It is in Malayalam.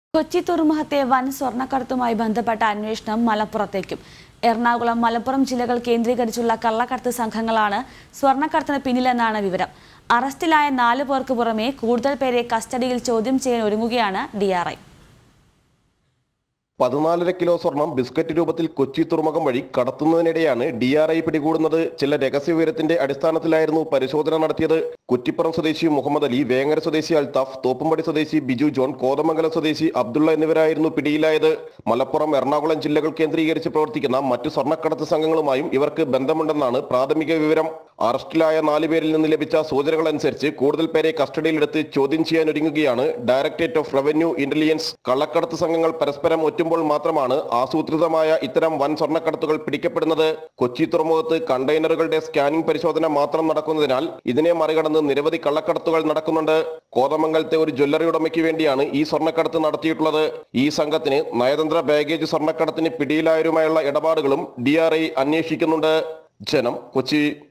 കൊച്ചി തുറമുഖത്തെ വൻ സ്വർണ്ണക്കടത്തുമായി ബന്ധപ്പെട്ട അന്വേഷണം മലപ്പുറത്തേക്കും എറണാകുളം മലപ്പുറം ജില്ലകൾ കേന്ദ്രീകരിച്ചുള്ള കള്ളക്കടത്ത് സംഘങ്ങളാണ് സ്വർണ്ണക്കടത്തിന് പിന്നിലെന്നാണ് വിവരം അറസ്റ്റിലായ നാലു പേർക്ക് പുറമെ കൂടുതൽ പേരെ കസ്റ്റഡിയിൽ ചോദ്യം ചെയ്യാൻ ഒരുങ്ങുകയാണ് ഡിആർഐ പതിനാലര കിലോ സ്വർണം ബിസ്ക്കറ്റ് രൂപത്തിൽ കൊച്ചി തുറമുഖം വഴി കടത്തുന്നതിനിടെയാണ് ഡി ആർ ഐ പിടികൂടുന്നത് ചില രഹസ്യ വിവരത്തിന്റെ അടിസ്ഥാനത്തിലായിരുന്നു പരിശോധന നടത്തിയത് കുറ്റിപ്പുറം സ്വദേശി മുഹമ്മദ് അലി വേങ്ങര സ്വദേശി അൽത്താഫ് തോപ്പുംപടി സ്വദേശി ബിജു ജോൺ കോതമംഗലം സ്വദേശി അബ്ദുള്ള എന്നിവരായിരുന്നു പിടിയിലായത് മലപ്പുറം എറണാകുളം ജില്ലകൾ കേന്ദ്രീകരിച്ച് പ്രവർത്തിക്കുന്ന മറ്റു സ്വർണ്ണക്കടത്ത് സംഘങ്ങളുമായും ഇവർക്ക് ബന്ധമുണ്ടെന്നാണ് പ്രാഥമിക വിവരം അറസ്റ്റിലായ നാലുപേരിൽ നിന്ന് ലഭിച്ച സൂചനകൾ അനുസരിച്ച് കൂടുതൽ പേരെ കസ്റ്റഡിയിലെടുത്ത് ചോദ്യം ചെയ്യാനൊരുങ്ങുകയാണ് ഡയറക്ടറേറ്റ് ഓഫ് റവന്യൂ ഇന്റലിജൻസ് കള്ളക്കടത്ത് സംഘങ്ങൾ പരസ്പരം ഒറ്റുമ്പോൾ മാത്രമാണ് ആസൂത്രിതമായ ഇത്തരം വൻ സ്വർണ്ണക്കടത്തുകൾ പിടിക്കപ്പെടുന്നത് കൊച്ചി തുറമുഖത്ത് കണ്ടെയ്നറുകളുടെ സ്കാനിംഗ് പരിശോധന മാത്രം നടക്കുന്നതിനാൽ ഇതിനെ മറികടന്ന് നിരവധി കള്ളക്കടത്തുകൾ നടക്കുന്നുണ്ട് കോതമംഗലത്തെ ഒരു ജ്വല്ലറി ഉടമയ്ക്ക് വേണ്ടിയാണ് ഈ സ്വർണ്ണക്കടത്ത് നടത്തിയിട്ടുള്ളത് ഈ സംഘത്തിന് നയതന്ത്ര ബാഗേജ് സ്വർണ്ണക്കടത്തിന് പിടിയിലായവരുമായുള്ള ഇടപാടുകളും ഡി അന്വേഷിക്കുന്നുണ്ട് ജനം കൊച്ചി